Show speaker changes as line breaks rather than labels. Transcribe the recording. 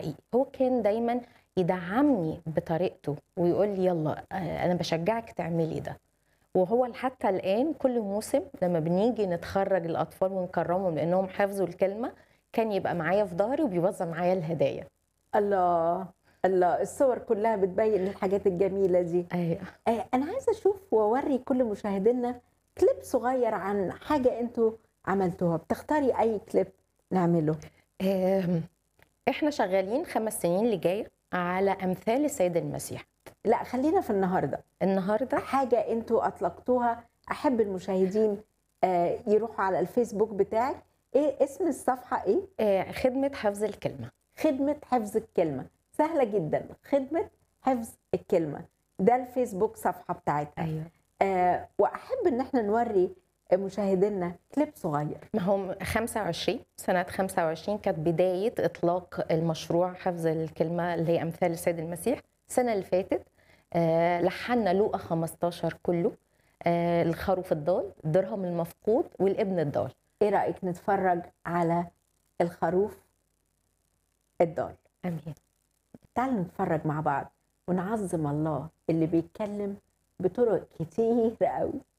حقيقي هو كان دايما يدعمني بطريقته ويقول لي يلا آه، انا بشجعك تعملي ده وهو حتى الان كل موسم لما بنيجي نتخرج الاطفال ونكرمهم لانهم حفظوا الكلمه كان يبقى معايا في ظهري وبيوزع معايا الهدايا
الله الله الصور كلها بتبين الحاجات الجميله دي
ايوه
آه، انا عايزه اشوف واوري كل مشاهدينا كليب صغير عن حاجه انتوا عملتوها بتختاري اي كليب نعمله
آم، احنا شغالين خمس سنين اللي جايه على امثال السيد المسيح
لا خلينا في النهارده
النهارده
حاجه انتوا اطلقتوها احب المشاهدين آه، يروحوا على الفيسبوك بتاعك ايه اسم الصفحه ايه
آه، خدمه حفظ الكلمه
خدمه حفظ الكلمه سهله جدا خدمه حفظ الكلمه ده الفيسبوك صفحه بتاعتها
ايوه
آه واحب ان احنا نوري مشاهدينا كليب صغير
ما هم 25 سنة 25 كانت بداية إطلاق المشروع حفظ الكلمة اللي هي أمثال السيد المسيح السنة اللي فاتت آه، لحنا لوقا 15 كله آه، الخروف الضال الدرهم المفقود والابن الضال
ايه رايك نتفرج على الخروف الضال
أمين
تعالوا نتفرج مع بعض ونعظم الله اللي بيتكلم بطرق كتير قوي